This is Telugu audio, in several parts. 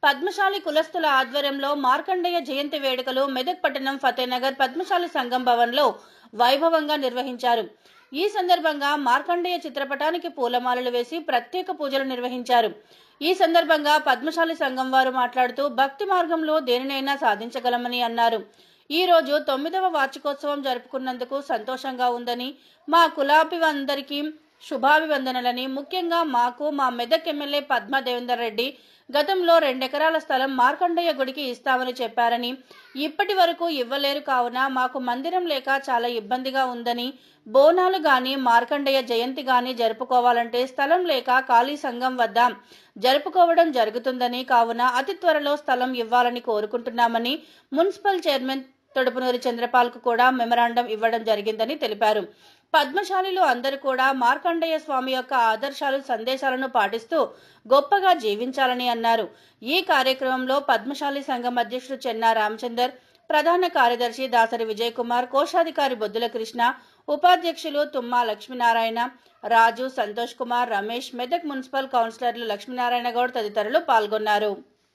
పద్మశాలి కులస్తుల ఆధ్వర్యంలో మార్కండేయ జయంతి వేడుకలు మెదక్ పట్టణం ఫతేనగర్ పద్మశాలి సంఘం భవన్లో వైభవంగా నిర్వహించారు ఈ సందర్భంగా మార్కండేయ చిత్రపటానికి పూలమాలలు వేసి ప్రత్యేక పూజలు నిర్వహించారు ఈ సందర్భంగా పద్మశాలి సంఘం వారు మాట్లాడుతూ భక్తి మార్గంలో దేనినైనా సాధించగలమని అన్నారు ఈ రోజు తొమ్మిదవ వార్షికోత్సవం జరుపుకున్నందుకు సంతోషంగా ఉందని మా కులాభివందరికీ శుభాభివందనలని ముఖ్యంగా మాకు మా మెదక్ ఎమ్మెల్యే పద్మా దేవేందర్ రెడ్డి గతంలో రెండెకరాల స్థలం మార్కండయ్య గుడికి ఇస్తామని చెప్పారని ఇప్పటి వరకు ఇవ్వలేరు కావున మాకు మందిరం లేక చాలా ఇబ్బందిగా ఉందని బోనాలు గాని మార్కండయ్య జయంతి గాని జరుపుకోవాలంటే స్థలం లేక ఖాళీ సంఘం వద్ద జరుపుకోవడం జరుగుతుందని కావున అతి త్వరలో స్థలం ఇవ్వాలని కోరుకుంటున్నామని మున్సిపల్ చైర్మన్ తొడుపునూరి చంద్రపాల్కు కూడా మెమరాండం ఇవ్వడం జరిగిందని తెలిపారు పద్మశాలిలో అందరూ కూడా మార్కండేయ స్వామి యొక్క ఆదర్శాలు సందేశాలను పాటిస్తూ గొప్పగా జీవించాలని అన్నారు ఈ కార్యక్రమంలో పద్మశాలి సంఘం అధ్యక్షుడు చెన్నా రామచందర్ ప్రధాన కార్యదర్శి దాసరి విజయ్ కుమార్ కోశాధికారి బొద్దుల కృష్ణ ఉపాధ్యక్షులు తుమ్మా లక్ష్మీనారాయణ రాజు సంతోష్ కుమార్ రమేష్ మెదక్ మున్సిపల్ కౌన్సిలర్లు లక్ష్మీనారాయణ గౌడ్ తదితరులు పాల్గొన్నారు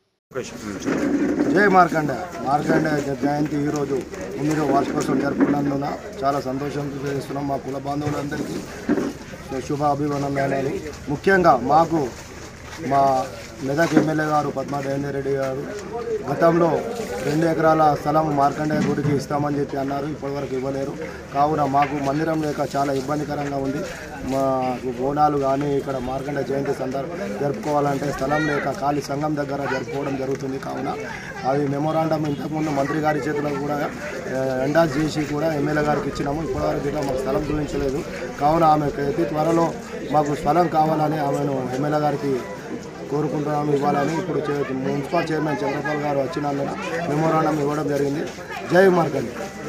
జై మార్కండ మార్కండ జయంతి ఈరోజు ఎనిమిదో వార్షికోత్సవం జరుపుకున్నందున చాలా సంతోషం చేస్తున్నాం మా కుల బాంధవులందరికీ శుభ అభివందనాలు ముఖ్యంగా మాకు మా మెదక్ ఎమ్మెల్యే గారు పద్మా దేవేందర్ రెడ్డి గారు గతంలో రెండు ఎకరాల స్థలం మార్కండేయ గుడికి ఇస్తామని చెప్పి అన్నారు ఇప్పటివరకు ఇవ్వలేరు కావున మాకు మందిరం లేక చాలా ఇబ్బందికరంగా ఉంది మాకు బోనాలు కానీ ఇక్కడ మార్కండ జయంతి సందర్భ జరుపుకోవాలంటే స్థలం లేక ఖాళీ సంఘం దగ్గర జరుపుకోవడం జరుగుతుంది కావున అది మెమోరాండం ఇంతకుముందు మంత్రి గారి చేతిలో కూడా ఎండాస్ చేసి కూడా ఎమ్మెల్యే గారికి ఇచ్చినాము ఇప్పటివరకు ఇంకా మాకు స్థలం చూపించలేదు కావున ఆమెకు అతి త్వరలో మాకు స్థలం కావాలని ఆమెను ఎమ్మెల్యే గారికి కోరుకుంటున్నాము ఇవ్వాలని ఇప్పుడు చే- మున్సిపల్ చైర్మన్ చంద్రపాల్ గారు వచ్చినందున మెమోరాండం ఇవ్వడం జరిగింది జై మార్కండి